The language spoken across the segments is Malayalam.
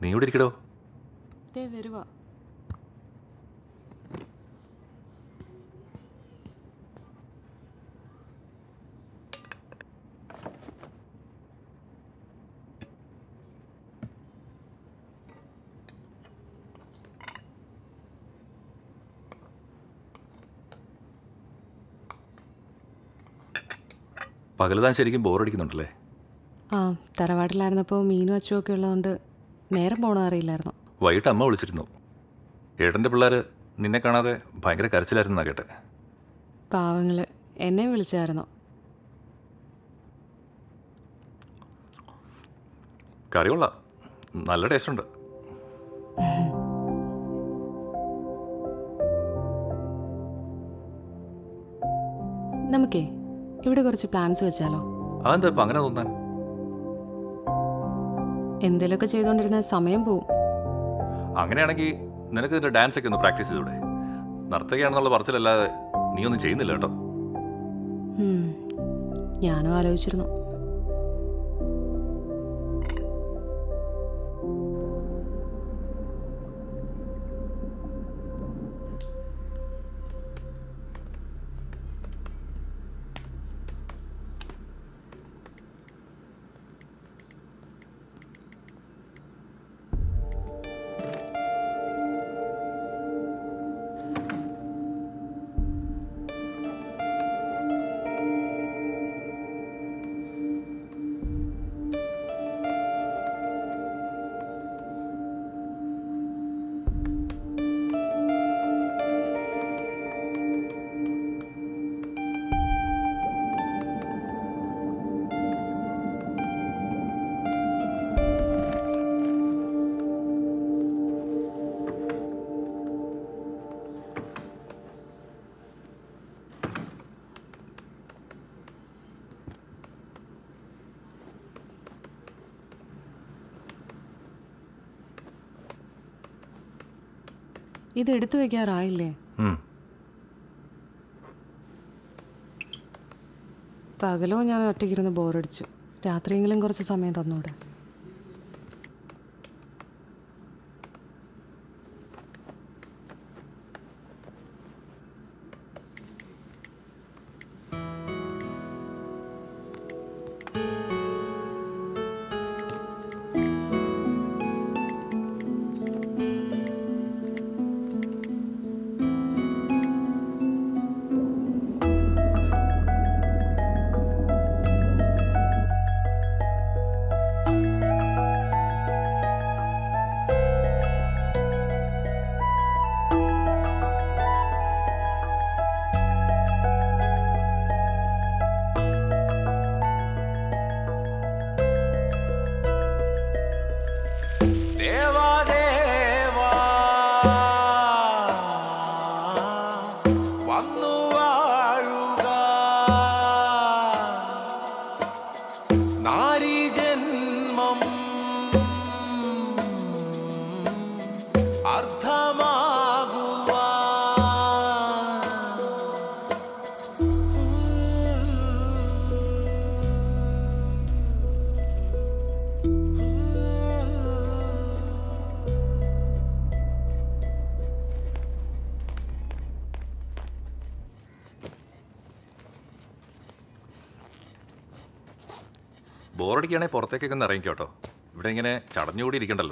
നീ ഇവിടെ ഇരിക്കടോ ദേ വരുവാ പകല് താൻ ശരിക്കും ബോറടിക്കുന്നുണ്ടല്ലേ ആ തറവാട്ടിലായിരുന്നപ്പോൾ മീനും അച്ചും ഒക്കെ ഉള്ളതുകൊണ്ട് നേരം പോകണം അറിയില്ലായിരുന്നു വൈകിട്ട് അമ്മ വിളിച്ചിരുന്നു ഏട്ടൻ്റെ പിള്ളേർ നിന്നെ കാണാതെ ഭയങ്കര കരച്ചിലായിരുന്നാ കേട്ടെ പാവങ്ങൾ എന്നെ വിളിച്ചായിരുന്നു കറി കൊള്ളാം നല്ല ടേസ്റ്റ് ഉണ്ട് നമുക്കേ ഇവിടെ കുറച്ച് പ്ലാൻസ് വെച്ചാലോ അതെന്താ ഇപ്പം അങ്ങനെ തോന്നാൻ എന്തേലുമൊക്കെ ചെയ്തുകൊണ്ടിരുന്ന സമയം പോവും അങ്ങനെയാണെങ്കിൽ നിനക്ക് ഇതിൻ്റെ ഡാൻസ് ഒക്കെ ഒന്ന് പ്രാക്ടീസ് ചെയ്തൂടെ നർത്തകിയാണെന്നുള്ള പറച്ചിലല്ലാതെ നീ ഒന്നും ചെയ്യുന്നില്ല കേട്ടോ ഉം. ഞാനും ആലോചിച്ചിരുന്നു ഇത് എടുത്തു വെക്കാറായില്ലേ ഉം. പകലോ ഞാൻ ഒറ്റയ്ക്കിരുന്ന് ബോറടിച്ചു രാത്രിയെങ്കിലും കുറച്ച് സമയം തന്നൂടെ ദേവാദേവാ വന്നു വാഴുക നാരീജന്മം അർത്ഥമാകുവാൻ ബോറടിക്കുകയാണെങ്കിൽ പുറത്തേക്കൊക്കെ ഒന്ന് ഇറങ്ങിക്കോട്ടോ ഇവിടെ ഇങ്ങനെ ചടഞ്ഞുകൂടി ഇരിക്കണ്ടല്ലോ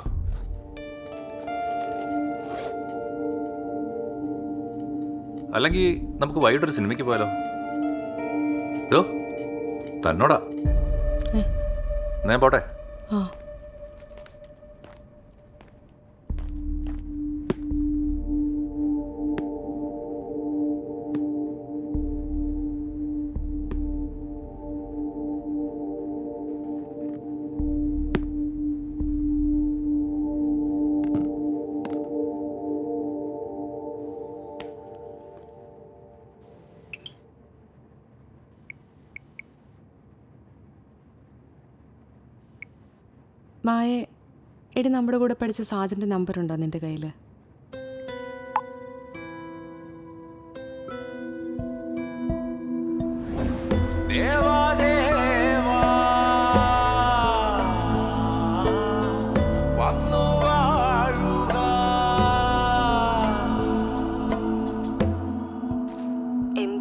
അല്ലെങ്കിൽ നമുക്ക് വൈകിട്ടൊരു സിനിമയ്ക്ക് പോയാലോ ഇതോ തന്നോടാ ഏ? ഞാൻ പോട്ടെ ആ മായെ എടി നമ്മുടെ കൂടെ പഠിച്ച സാജന്റെ നമ്പർ ഉണ്ടോ നിന്റെ കയ്യിൽ ദേവാദേവാ വന്നു വാഴുക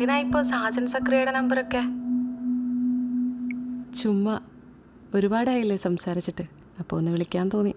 എന്തിനാ ഇപ്പോൾ സാജൻ സക്രിയയുടെ നമ്പറൊക്കെ ചുമ്മാ ഒരുപാടായില്ലേ സംസാരിച്ചിട്ട് അപ്പോൾ ഒന്ന് വിളിക്കാൻ തോന്നി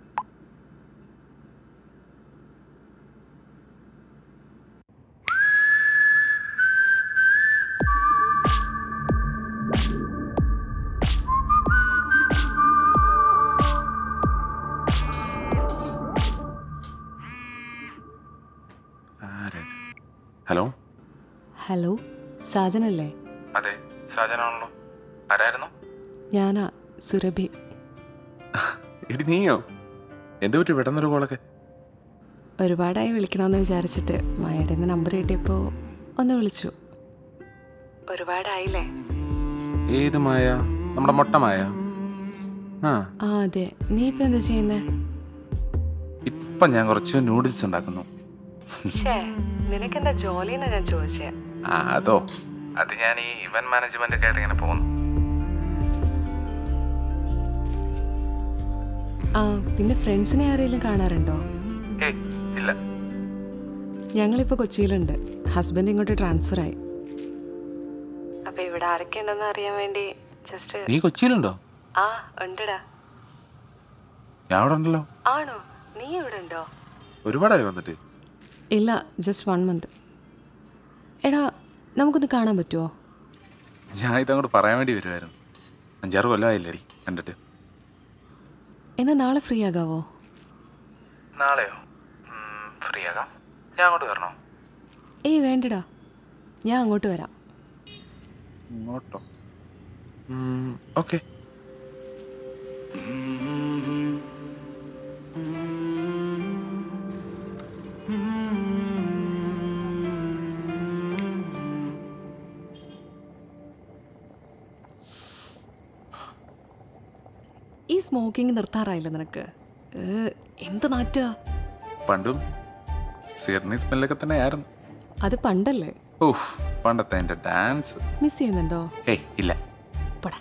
ഹലോ ഹലോ സാജനല്ലേ അതെ ഷാജാനാണല്ലോ ആരായിരുന്നു ഞാനാ സുരഭി എടി നീയോ എന്ത് പറ്റി പെട്ടെന്നൊരു കോളൊക്കെ ഒരുപാടായി വിളിക്കണമെന്ന് വിചാരിച്ചിട്ട് മായയുടെ നമ്പർ കിട്ടിയപ്പോൾ ഒന്ന് വിളിച്ചു ഒരുപാടായില്ലേ ഏത് മായ നമ്മുടെ മൊട്ട മായ ആ ആ അതെ നീ ഇപ്പം എന്താ ചെയ്യുന്നേ ഇപ്പം ഞാൻ കുറച്ച് നൂഡിൽസ് ഉണ്ടാക്കുന്നു നിനക്കെന്താ ജോലിന്നാ ഞാൻ ചോദിച്ചേ ആ അതോ അത് ഞാൻ ഈ ഇവന്റ് മാനേജ്മെന്റ് ഒക്കെ ആയിട്ട് ഇങ്ങനെ പോകുന്നു ആ പിന്നെ ഫ്രണ്ട്സിനെ ആരെങ്കിലും കാണാറുണ്ടോ ഏയ് ഇല്ല ഞങ്ങളിപ്പോൾ കൊച്ചിയിലുണ്ട് ഹസ്ബൻഡ് ഇങ്ങോട്ട് ട്രാൻസ്ഫർ ആയി അപ്പൊ ഇവിടെ ആരൊക്കെ ഉണ്ടെന്ന് അറിയാൻ വേണ്ടി ജസ്റ്റ് നീ കൊച്ചിയിലുണ്ടോ ആ ഉണ്ടടാ ഞാൻ അവിടെ ഉണ്ടല്ലോ ആണോ നീ ഇവിടെ ഉണ്ടോ ഒരുപാടായി വന്നിട്ട് ഇല്ല ജസ്റ്റ് വൺ മന്ത് എടാ നമുക്കൊന്ന് കാണാൻ പറ്റുമോ ഞാൻ ഇതങ്ങോട്ട് പറയാൻ വേണ്ടി വരുമായിരുന്നു അഞ്ചാറ് കൊല്ലമായില്ലേടി കണ്ടിട്ട് എന്നാൽ നാളെ ഫ്രീ ആകാവോ നാളെയോ ഫ്രീ ആകാം ഞാൻ അങ്ങോട്ട് വരണോ ഏയ് വേണ്ടടാ ഞാൻ അങ്ങോട്ട് വരാം ഇങ്ങോട്ടോ ഓക്കെ ഈ സ്മോക്കിംഗ് നിർത്താറായില്ല നിനക്ക് ഏ, എന്ത് നാറ്റുക പണ്ടും സിഡ്നി സ്മെല്ലൊക്കെ തന്നെ ആയിരുന്നു അത് പണ്ടല്ലേ ഓഹ് പണ്ടത്തെ എൻ്റെ ഡാൻസ് മിസ് ചെയ്യുന്നുണ്ടോ ഏയ് ഇല്ല പോടാ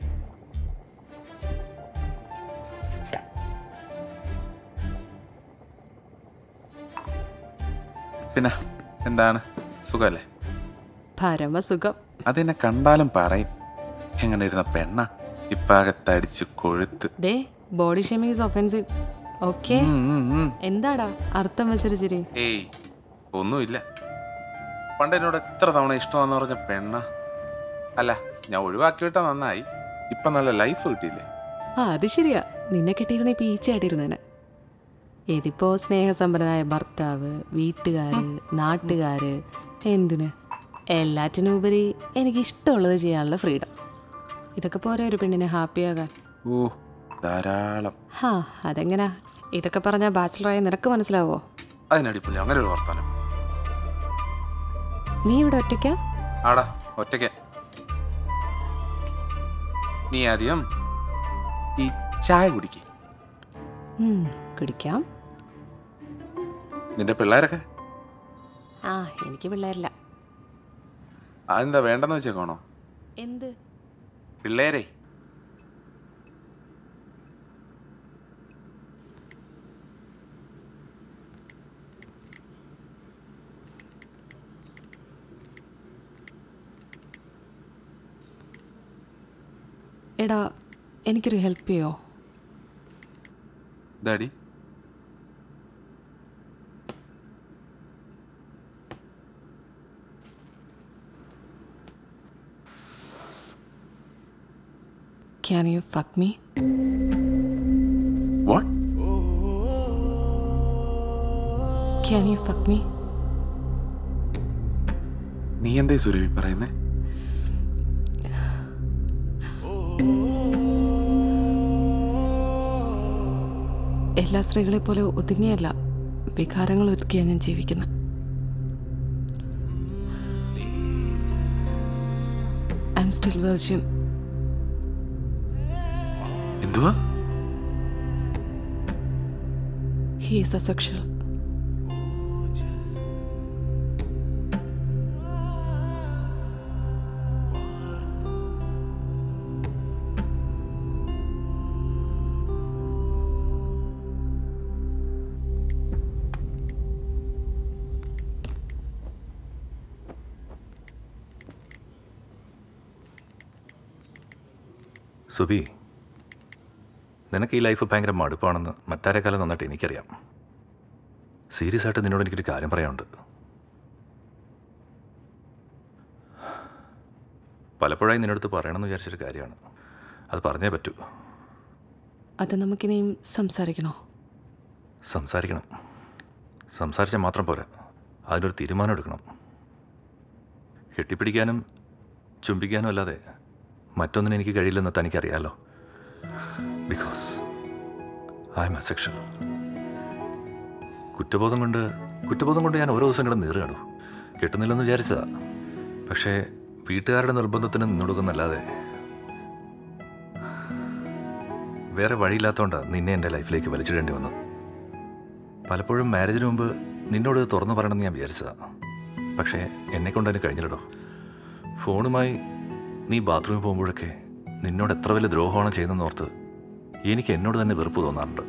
പിന്നെ എന്താണ് സുഖമല്ലേ പരമസുഖം അതെന്നെ കണ്ടാലും പറയും എങ്ങനെ ഇരുന്ന പെണ്ണ ഇപ്പാകത്തടിച്ച് കൊഴുത്ത് ദേ body shaming is offensive okay ഉം, ഉം, ഉം. എന്താടാ അർത്ഥം വെച്ചൊരു ചിരി ഏയ് ഒന്നുമില്ല പണ്ട് എന്നോട് എത്ര തവണ ഇഷ്ടമാന്ന് പറഞ്ഞ പെണ്ണ അല്ല ഞാൻ ഒഴിവാക്കി വിട്ടാ നന്നായി ഇപ്പൊ നല്ല ലൈഫ് കിട്ടിയില്ലേ ആ അത് ശരിയാ നിന്നെ കിട്ടിയിരുന്ന ഇപ്പൊ ഈച്ചയായിട്ടിരുന്നേനെ ഇതിപ്പോ സ്നേഹസമ്പന്നനായ ഭർത്താവ് വീട്ടുകാര് നാട്ടുകാര് എന്തിന് എല്ലാറ്റിനും ഉപരി എനിക്ക് ഇഷ്ടമുള്ളത് ചെയ്യാനുള്ള ഫ്രീഡം ഇതൊക്കെ പോരെ ഒരു പെണ്ണിനെ ഹാപ്പിയാകാൻ ഓ ധാരാളം ഹാ അതെങ്ങനാ ഇതൊക്കെ പറഞ്ഞാൽ ബാച്ചിലറായ നിനക്ക് മനസ്സിലാവോ അതിനടിപ്പില്ല അങ്ങനെ ഒരു വർത്താനം നീ ഇവിടെ ഒറ്റയ്ക്കാ ആടാ ഒറ്റയ്ക്ക് നീ ആദ്യം ഈ ചായ കുടിക്ക് ഉം, കുടിക്കാം നിന്റെ പിള്ളേരൊക്കെ ആ എനിക്ക് പിള്ളേരില്ല അതെന്താ വേണ്ടെന്ന് വെച്ചേക്കോണോ എന്ത് പിള്ളേരെ എടാ എനിക്കൊരു ഹെൽപ്പ് ചെയ്യോ daddy can you fuck me what can you fuck me നീ എന്തേ സുരഭി പറയുന്നേ എല്ലാ സ്ത്രീകളെ പോലെ ഒതുങ്ങിയല്ല വികാരങ്ങൾ ഒതുക്കിയാണ് ഞാൻ ജീവിക്കുന്നത് ഐ എം സ്റ്റിൽ വെർജിൻ എന്തുവാ ഹി ഈസ് അസെക്ഷൽ സുബി നിനക്ക് ഈ ലൈഫ് ഭയങ്കര മടുപ്പാണെന്ന് മറ്റാരെക്കാലം നന്നായിട്ട് എനിക്കറിയാം സീരിയസ് ആയിട്ട് നിന്നോട് എനിക്കൊരു കാര്യം പറയാനുണ്ട് പലപ്പോഴായി നിന്നടുത്ത് പറയണമെന്ന് വിചാരിച്ചൊരു കാര്യമാണ് അത് പറഞ്ഞേ പറ്റൂ അത് നമുക്കിനിയും സംസാരിക്കണോ സംസാരിക്കണം സംസാരിച്ചാൽ മാത്രം പോരാ അതിനൊരു തീരുമാനം എടുക്കണം കെട്ടിപ്പിടിക്കാനും ചുംബിക്കാനും അല്ലാതെ മറ്റൊന്നിനും എനിക്ക് കഴിയില്ലെന്ന് തനിക്കറിയാലോ ബിക്കോസ് ഐ എം അസെക്ഷൻ കുറ്റബോധം കൊണ്ട് കുറ്റബോധം കൊണ്ട് ഞാൻ ഓരോ ദിവസം കിടന്ന് നീറുകയാണു കിട്ടുന്നില്ലെന്ന് വിചാരിച്ചതാ പക്ഷേ വീട്ടുകാരുടെ നിർബന്ധത്തിന് നിന്നൊടുക്കുന്നല്ലാതെ വേറെ വഴിയില്ലാത്തതുകൊണ്ടാണ് നിന്നെ എൻ്റെ ലൈഫിലേക്ക് വലിച്ചിടേണ്ടി വന്നത് പലപ്പോഴും മാരേജിന് മുമ്പ് നിന്നോട് ഇത് തുറന്നു പറയണമെന്ന് ഞാൻ വിചാരിച്ചതാ പക്ഷേ എന്നെ കൊണ്ട് അതിന് കഴിഞ്ഞില്ലടോ ഫോണുമായി നീ ബാത്റൂമിൽ പോകുമ്പോഴൊക്കെ നിന്നോട് എത്ര വലിയ ദ്രോഹമാണ് ചെയ്യുന്നതെന്ന് ഓർത്ത് എനിക്ക് എന്നോട് തന്നെ വെറുപ്പ് തോന്നാറുണ്ട്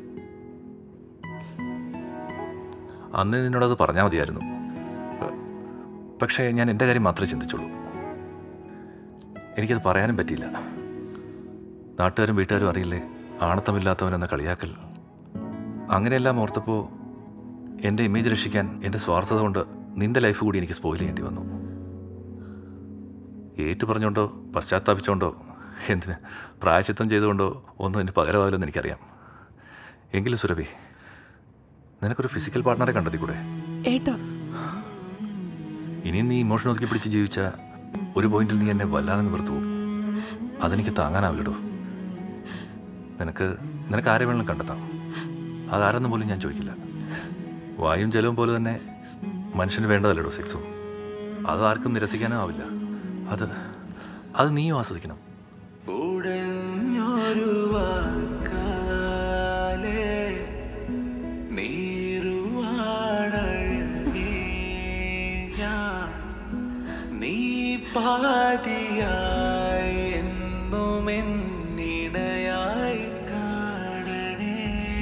അന്ന് നിന്നോടത് പറഞ്ഞാൽ മതിയായിരുന്നു പ- പക്ഷേ ഞാൻ എൻ്റെ കാര്യം മാത്രമേ ചിന്തിച്ചുള്ളൂ എനിക്കത് പറയാനും പറ്റിയില്ല നാട്ടുകാരും വീട്ടുകാരും അറിയില്ലേ ആണത്തമില്ലാത്തവനെന്ന കളിയാക്കൽ അങ്ങനെയെല്ലാം ഓർത്തപ്പോൾ എൻ്റെ ഇമേജ് രക്ഷിക്കാൻ എൻ്റെ സ്വാർത്ഥത കൊണ്ട് നിന്റെ ലൈഫ് കൂടി എനിക്ക് സ്പോയിൽ ചെയ്യേണ്ടി വന്നു ഏറ്റു പറഞ്ഞുകൊണ്ടോ പശ്ചാത്താപിച്ചുകൊണ്ടോ എന്തിന് പ്രായച്ചിത്തം ചെയ്തുകൊണ്ടോ ഒന്നും എനിക്ക് പകരമാവില്ലെന്ന് എനിക്കറിയാം എങ്കിലും സുരഭി നിനക്കൊരു ഫിസിക്കൽ പാർട്ട്ണറെ കണ്ടെത്തി കൂടെ ഏട്ടാ ഇനിയും നീ ഇമോഷൻ ഒതുക്കി പിടിച്ച് ജീവിച്ച ഒരു പോയിന്റിൽ നീ എന്നെ വല്ലാതെ അങ്ങ് വെറുത്തു പോകും അതെനിക്ക് താങ്ങാനാവില്ലടോ നിനക്ക് നിനക്ക് ആരെ വേണമെങ്കിലും കണ്ടെത്താം അതാരെന്ന് പോലും ഞാൻ ചോദിക്കില്ല വായും ജലവും പോലെ തന്നെ മനുഷ്യന് വേണ്ടതല്ലടോ സെക്സും അത് ആർക്കും നിരസിക്കാനും ആവില്ല അത് അത് നീയും ആസ്വദിക്കണം ഉടഞ്ഞൊരു വാക്കാലേ നീരുവാടഴകിയ നീ പാതിയായി എന്നും എന്നിടയായി കാണണേ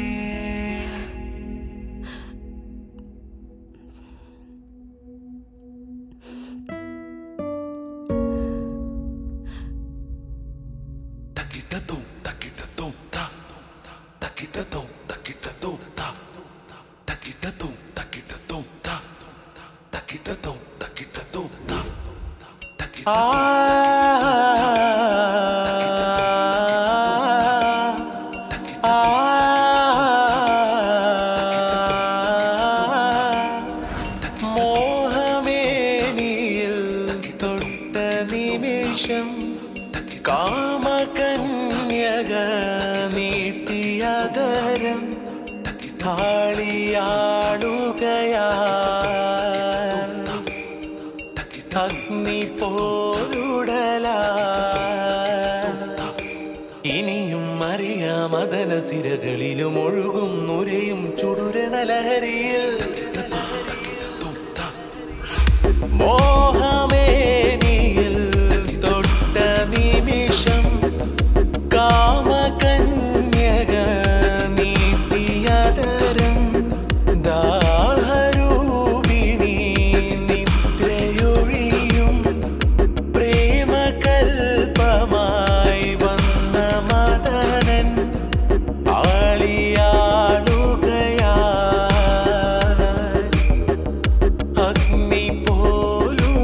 Taquitatum, taquitatum, ta. Taquitatum, taquitatum, ta. Taquitatum, taquitatum, ta. Taquitatum, taquitatum, ta. Taquitatum, മോഹമേനിയിൽ തൊട്ട നിമിഷം കാമകന്യക നീട്ടിയതരം താളിയാടുകയാ അഗ്നി പോരുടല ഇനിയും അറിയാമദന സിരകളിലും ഒഴുകും നുരയും ചുടുരണ ലഹരിയിൽ മോഹമേനിയിൽ തൊട്ട നിമിഷം കാമകന്യക നീട്ടിയതരം ദാഹരൂപിണി നിദ്രയൊഴിയും പ്രേമകൽപമായി വന്ന മദനൻ ആളിയാടുകയാ അഗ്നി പോലുടലായി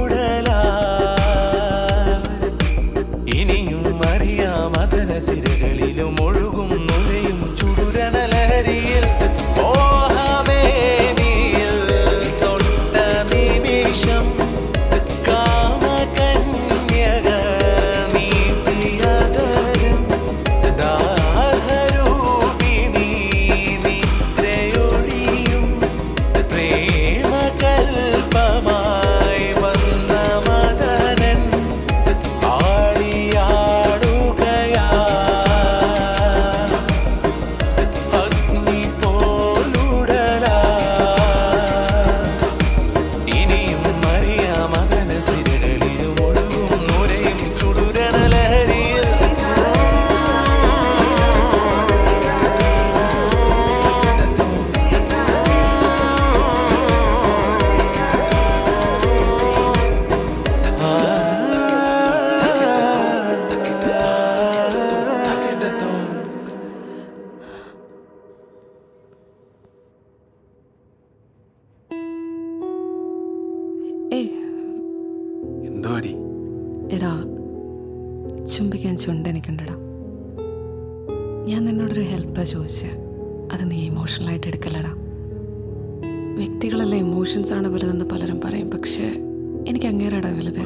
ഏയ് എന്തുവാടി എടാ ചുംബിക്കാൻ ചുണ്ട് എനിക്കുണ്ടടാ ഞാൻ നിന്നോടൊരു ഹെൽപ്പാ ചോദിച്ചേ അത് നീ ഇമോഷണലായിട്ട് എടുക്കലടാ വ്യക്തികളല്ല ഇമോഷൻസ് ആണ് വലുതെന്ന് പലരും പറയും പക്ഷേ എനിക്ക് അങ്ങേരടാ വലുത്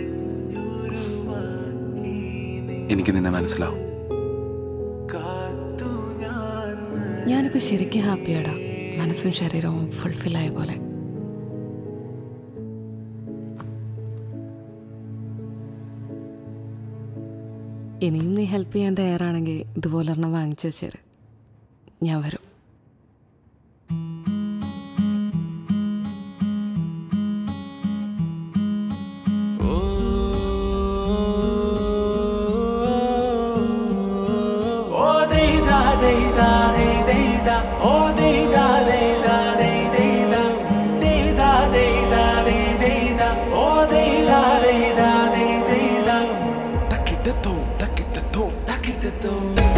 എനിക്ക് നിന്നെ മനസ്സിലാവും ഞാനിപ്പോൾ ശരിക്കും ഹാപ്പിയാടാ മനസ്സും ശരീരവും ഫുൾഫിൽ ആയ പോലെ ഇനിയും നീ ഹെൽപ്പ് ചെയ്യാൻ തയ്യാറാണെങ്കിൽ ഇതുപോലെ ഒരെണ്ണം വാങ്ങിച്ചു വെച്ചേര് ഞാൻ വരും Oh, dei da, dei da, dei dei da. Oh, dei da, dei da, dei dei da. Dei da, dei da, dei dei da. Oh, dei da, dei da, dei dei da. തക്കിട്ടത്തോ തക്കിട്ടത്തോ Takitato.